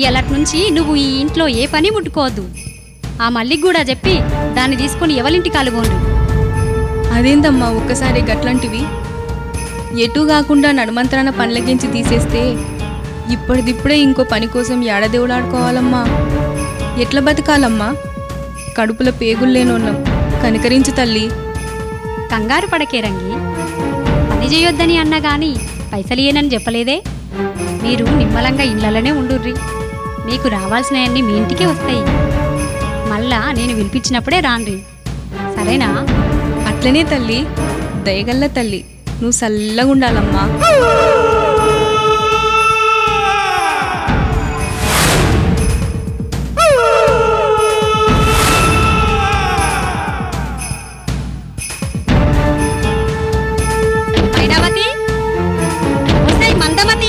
ఇయ్యాలటి నుంచి నువ్వు ఈ ఇంట్లో ఏ పని ముట్టుకోవద్దు ఆ మల్లికి కూడా చెప్పి దాన్ని తీసుకొని ఎవరింటి కాలుగోండు అదేందమ్మా ఒక్కసారి గట్లాంటివి ఎటు కాకుండా నడుమంతరాన పనులకించి తీసేస్తే ఇప్పటిదిప్పుడే ఇంకో పని కోసం ఏడదేవులాడుకోవాలమ్మా ఎట్లా బతకాలమ్మా కడుపులో పేగులు లేనోళ్ళం కనికరించు తల్లి కంగారు పడకే రంగి పని చేయొద్దని అన్నా గాని పైసలియనని చెప్పలేదే మీరు నిమ్మలంగా ఇళ్లలోనే ఉండుర్రి మీకు రావాల్సినవన్నీ మీ ఇంటికే వస్తాయి మళ్ళా నేను పిలిపించినప్పుడే రాన్రి సరేనా అట్లనే తల్లి దయగల్ల తల్లి నువ్వు చల్లగా ఉండాలమ్మా ఐరావతి వస్తాయి మందమతి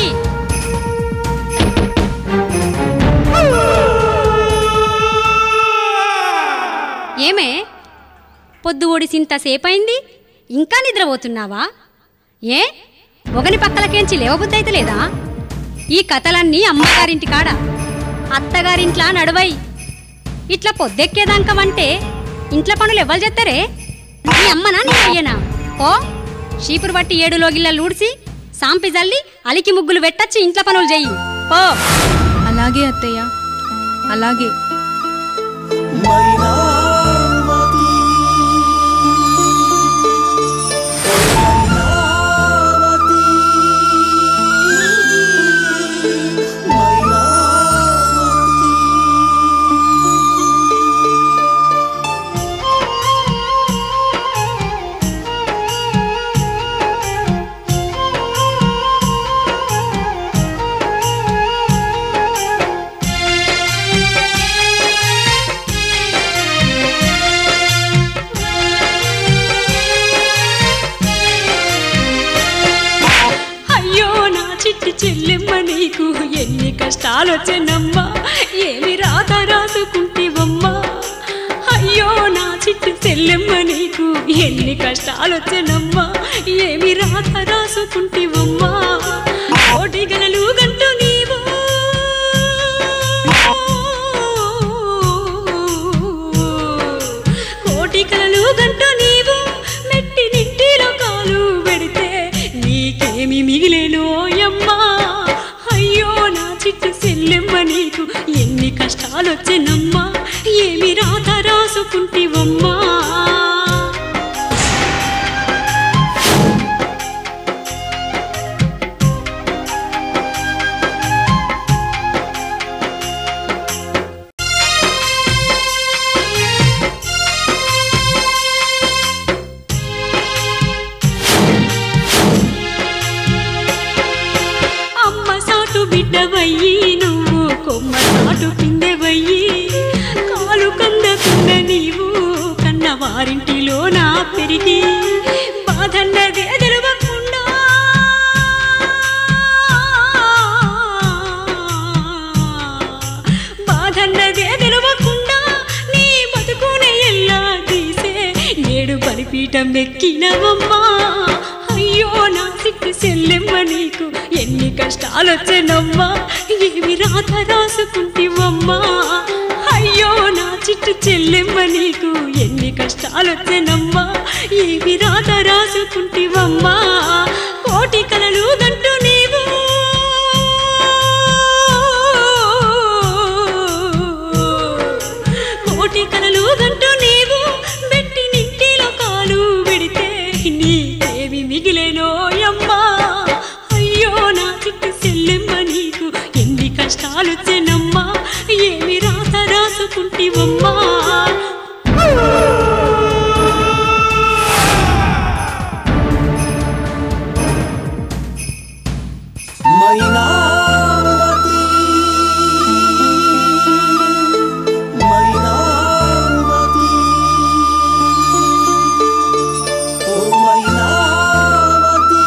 ఏమే పొద్దు ఓడిసింత సేపైంది ఇంకా నిద్రపోతున్నావా ఏ ఒకని పక్కలకేంచి లేవబుద్ధి అయితే లేదా ఈ కథలన్నీ అమ్మగారింటి కాడ అత్తగారింట్లా నడువై ఇట్లా పొద్దెక్కేదాంకమంటే ఇంట్లో పనులు ఎవ్వరు చేస్తారే నీ అమ్మనా నీ అయ్యనా ఓ చీపురు బట్టి ఏడు లోగిళ్ళ ఊడ్చి సాంపి జల్లి అలికి ముగ్గులు పెట్టచ్చి ఇంట్లో పనులు చెయ్యి పో అలాగే అత్తయ్య అలాగే మైనావతి మైనావతి మైనావతి అయ్యో నా చిట్టి చెల్లెమ్మ నీకు ఎన్ని కష్టాలు వచ్చేనమ్మా ఏమి రాత రాసుకుంటివమ్మా అయ్యో నా చిట్టి చెల్లెమ్మ నీకు ఎన్ని కష్టాలు వచ్చేనమ్మా ఏమి రాత రాసుకుంటివమ్మా కోటి గలలు గంటూ నీవు కోటి కలలు గంటూ నీవు మెట్టి నిట్టిలో కాలు పెడితే నీకేమి మిగిలేను ఓయమ్మా అయ్యో నా చిట్టు సెల్లెమ్మ నీకు ఎన్ని కష్టాలు వచ్చేనమ్మా ఏమి రాత రాసుకుంటివమ్మా అమ్మ సాటు బిడ్డవయ్యి నువ్వు కొమ్మ సాటు పిందెవయ్యి కాలు కందకున్న నీవు కన్న వారింటిలో నా పెరిగి బాధన్నదే తెలవకుండా బాధన్నదే తెలవకుండా నీ బతుకునే ఎల్లా తీసే నేడు బలిపీఠం ఎక్కినవమ్మా అయ్యో నా సిట్టి సెల్లెమ్మ నీకు ఎన్ని కష్టాలు వచ్చేనమ్మా ఏమి రాత రాసుకుంటివమ్మా అయ్యో నా చిట్టు చెల్లెమ్మ నీకు ఎన్ని కష్టాలు వచ్చేనమ్మా ఏమి రాత రాసుకుంటివమ్మా కోటి కలలు గంటూ నీవు కోటి కలలు గంటూ నీవు పెట్టి నింటిలో కాలు పెడితే నీకేమి మిగిలేనోయమ్మా అయ్యో నా చిట్టు సెల్లెమ్మ నీకు ఎన్ని కష్టాలు వచ్చేనమ్మా ఏమి రాత రాసుకుంటివమ్మా మైనావతి మైనావతి ఓ మైనావతి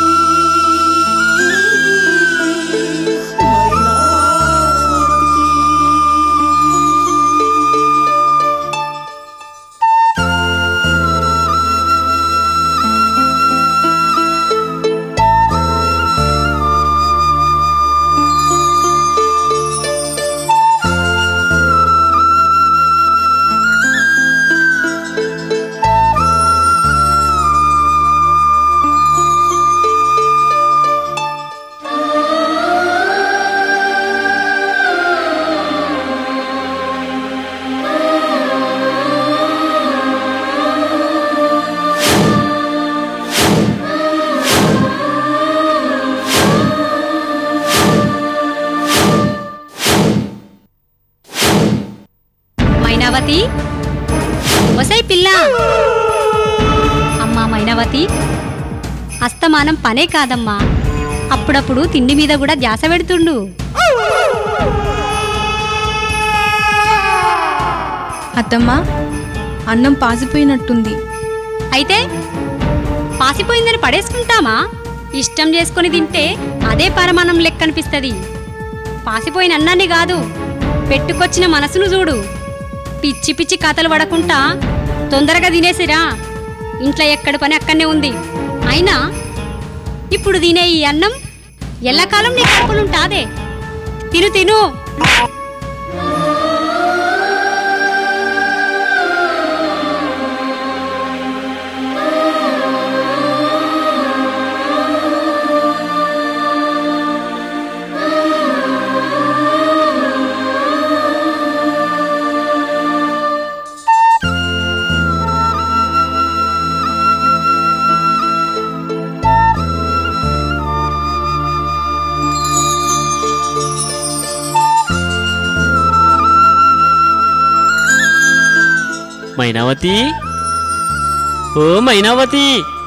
మైనావతి ఆ మైనావతి అస్తమానం పనే కాదమ్మా అప్పుడప్పుడు తిండి మీద కూడా ధ్యాస పెడుతుండు అత్తమ్మ అన్నం పాసిపోయినట్టుంది అయితే పాసిపోయిందని పడేసుకుంటామా ఇష్టం చేసుకొని తింటే అదే పరమాణం లెక్క అనిపిస్తుంది పాసిపోయిన అన్నాన్ని కాదు పెట్టుకొచ్చిన మనసును చూడు పిచ్చి పిచ్చి కథలు పడకుండా తొందరగా తినేసిరా ఇంట్లో ఎక్కడ పని అక్కడనే ఉంది అయినా ఇప్పుడు తినే ఈ అన్నం ఎల్లకాలం నీ కడుపులుంటాదే తిను తిను మైనావతి ఓ మైనావతి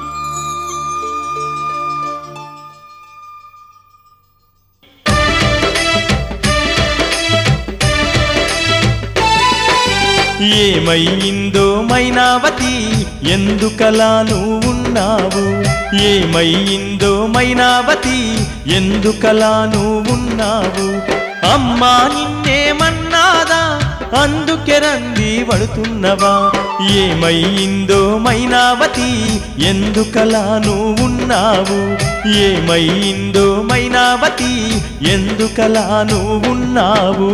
ఏమైందో మైనావతి ఎందుకలా నువ్వున్నావు ఏమైందో మైనావతి ఎందుకలా నువ్వున్నావు అమ్మా నిన్నేమన్నాదా అందుకే రంది పడుతున్నవా ఏమైందో మైనావతి ఎందుకలా నువ్వున్నావు ఏమైందో మైనావతి ఎందుకలా నువ్వున్నావు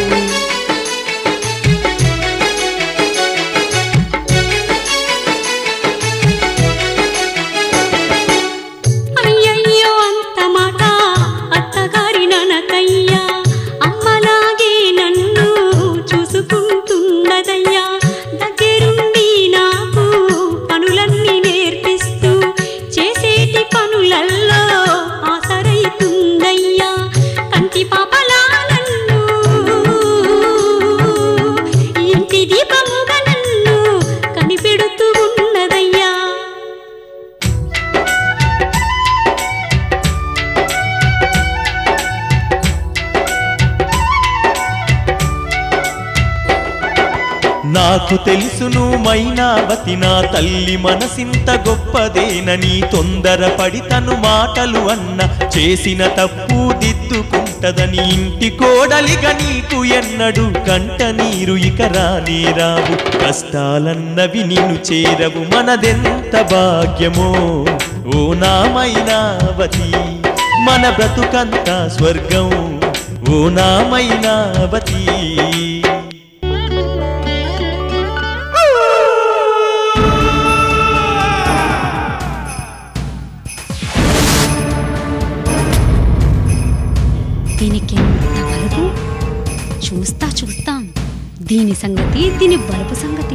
అయ్యయ్యో అంత మాట అత్తగారి ననకయ్యా అమ్మలాగే నన్ను చూసుకుంటున్నదయ్యా దగ్గరుండి నాకు పనులన్నీ నేర్పిస్తూ చేసేటి పనులల్లో ఆసరైతుందయ్యా కంటి పాపలా నన్ను ఇంటి దీపముగా నన్ను కనిపెడుతూ ఉన్నదయ్యా నాకు తెలుసును మైనావతి నా తల్లి మనసింత గొప్పదేనని తొందరపడి తను మాటలు అన్న చేసిన తప్పు దిద్దుకుంటదని ఇంటి కోడలిగా నీకు ఎన్నడు కంట నీరు ఇక రానే రావు కష్టాలన్నవి నిన్ను చేరవు మనదెంత భాగ్యమో ఓ నా మైనావతి మన బ్రతుకంతా స్వర్గం ఓ నా మైనావతి దీనికి ఎంత బలుపు చూస్తా చూస్తాం దీని సంగతి దీని బలుపు సంగతి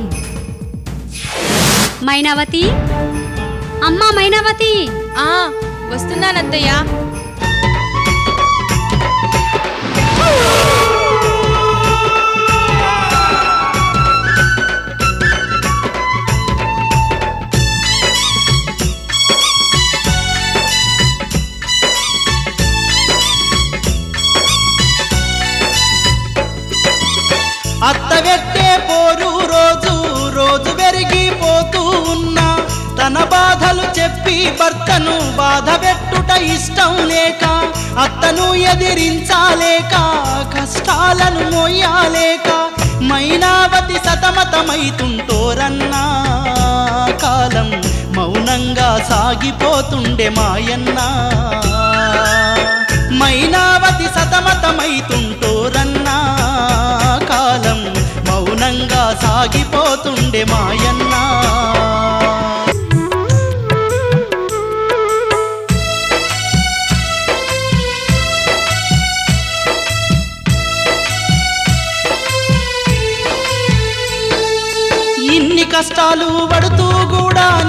మైనావతి అమ్మా మైనావతి ఆ వస్తున్నానత్తయ్య అత్త పెట్టే పోరు రోజు రోజు పెరిగిపోతూ ఉన్నా తన బాధలు చెప్పి భర్తను బాధ పెట్టుట ఇష్టం లేక అత్తను ఎదిరించాలేక కష్టాలను మోయాలేక మైనావతి సతమతమైతుంటోరన్నా కాలం మౌనంగా సాగిపోతుండే మాయన్నా మైనావతి సతమతమైతుంటోరన్నా కాలం మౌనంగా సాగిపోతుండే మాయన్నా ఇన్ని కష్టాలు పడుతూ కూడా